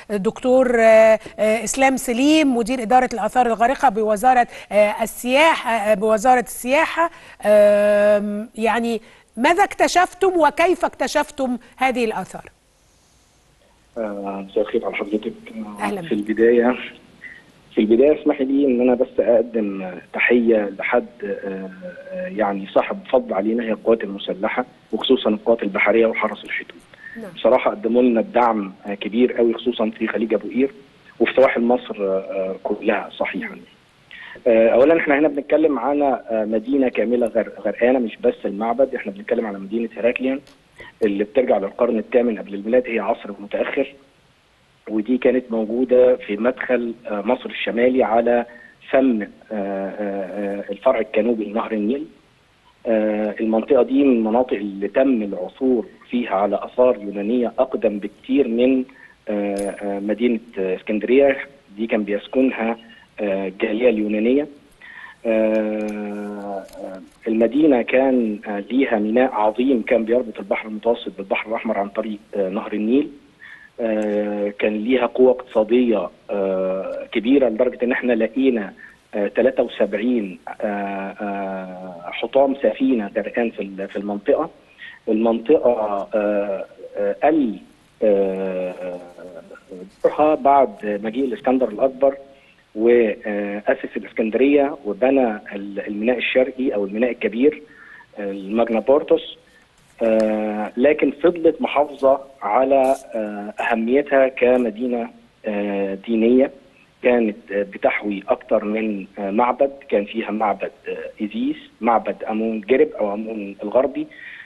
دكتور اسلام سليم مدير اداره الاثار الغارقه بوزاره السياحه بوزاره السياحه يعني ماذا اكتشفتم وكيف اكتشفتم هذه الاثار؟ مساء الخير على حضرتك أهلا في البدايه في البدايه اسمحي لي ان انا بس اقدم تحيه لحد يعني صاحب فضل علينا هي القوات المسلحه وخصوصا القوات البحريه وحرس الحدود. نعم. بصراحه قدموا لنا بدعم كبير قوي خصوصا في خليج ابو قير وفي سواحل مصر كلها صحيحا. اولا احنا هنا بنتكلم على مدينه كامله غرقانه مش بس المعبد احنا بنتكلم على مدينه هيراكليان اللي بترجع للقرن الثامن قبل الميلاد هي عصر متاخر ودي كانت موجوده في مدخل مصر الشمالي على فم الفرع الجنوبي لنهر النيل المنطقه دي من المناطق اللي تم العثور فيها على اثار يونانيه اقدم بكتير من مدينه اسكندريه دي كان بيسكنها الجاليه اليونانيه المدينه كان ليها ميناء عظيم كان بيربط البحر المتوسط بالبحر الاحمر عن طريق نهر النيل كان ليها قوه اقتصاديه كبيره لدرجه ان احنا لقينا 73 حطام سفينه غرقان في في المنطقه المنطقه قل بعد مجيء الاسكندر الاكبر واسس الاسكندريه وبنى الميناء الشرقي او الميناء الكبير الماجنا بورتوس آه لكن فضلت محافظه على آه اهميتها كمدينه آه دينيه كانت بتحوي اكثر من معبد كان فيها معبد ايزيس معبد امون جرب او امون الغربي